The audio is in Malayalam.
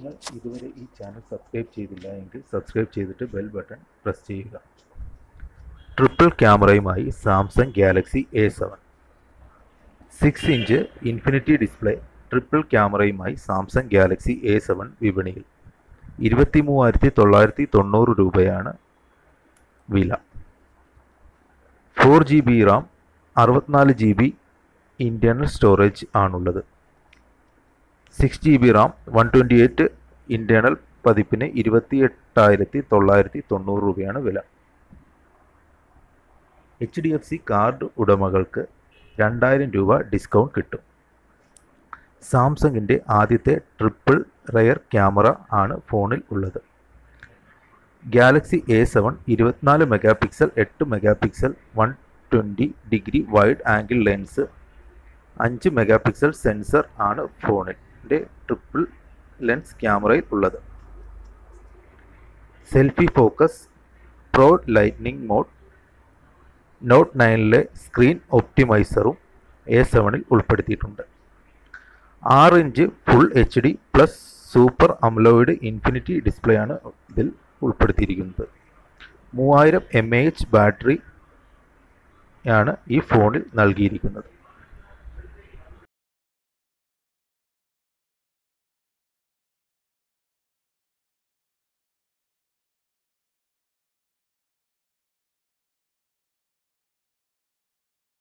നിങ്ങൾ ഇതുവരെ ഈ ചാനൽ സബ്സ്ക്രൈബ് ചെയ്തില്ല എങ്കിൽ സബ്സ്ക്രൈബ് ചെയ്തിട്ട് ബെൽ ബട്ടൺ പ്രസ് ചെയ്യുക ട്രിപ്പിൾ ക്യാമറയുമായി Samsung Galaxy A seven six inch infinity display triple ക്യാമറയുമായി സാംസങ് ഗാലക്സി എ സെവൻ വിപണിയിൽ ഇരുപത്തി മൂവായിരത്തി തൊള്ളായിരത്തി തൊണ്ണൂറ് രൂപയാണ് വില ഫോർ ജി ബി റാം അറുപത്തിനാല് ജി ബി ഇൻറ്റേർണൽ സ്റ്റോറേജ് ആണുള്ളത് six G B RAM one twenty eight internal പതിപ്പിന് ഇരുപത്തി എട്ടായിരത്തി തൊള്ളായിരത്തി തൊണ്ണൂറ് രൂപയാണ് വില H D F C card ഉടമകൾക്ക് രണ്ടായിരം രൂപ ഡിസ്കൗണ്ട് കിട്ടും സാംസങ്ങിൻ്റെ ആദ്യത്തെ ട്രിപ്പിൾ റയർ ക്യാമറ ആണ് ഫോണിൽ ഉള്ളത് ഗാലക്സി എ സെവൻ ഇരുപത്തിനാല് മെഗാ പിക്സൽ എട്ട് mega pixel one twenty degree wide angle lens അഞ്ച് മെഗാ പിക്സൽ സെൻസർ ആണ് ഫോണിൻ്റെ ട്രിപ്പിൾ ലെൻസ് ക്യാമറയിൽ ഉള്ളത് selfie focus pro lightning mode note നയനിലെ സ്ക്രീൻ ഒപ്റ്റിമൈസറും എ സെവനിൽ ഉൾപ്പെടുത്തിയിട്ടുണ്ട് ആറ് inch full H D plus super AMOLED infinity display ആണ് ഇതിൽ ഉൾപ്പെടുത്തിയിരിക്കുന്നത് മൂവായിരം എം എ എച്ച് ബാറ്ററി ആണ് ഈ ഫോണിൽ നൽകിയിരിക്കുന്നത്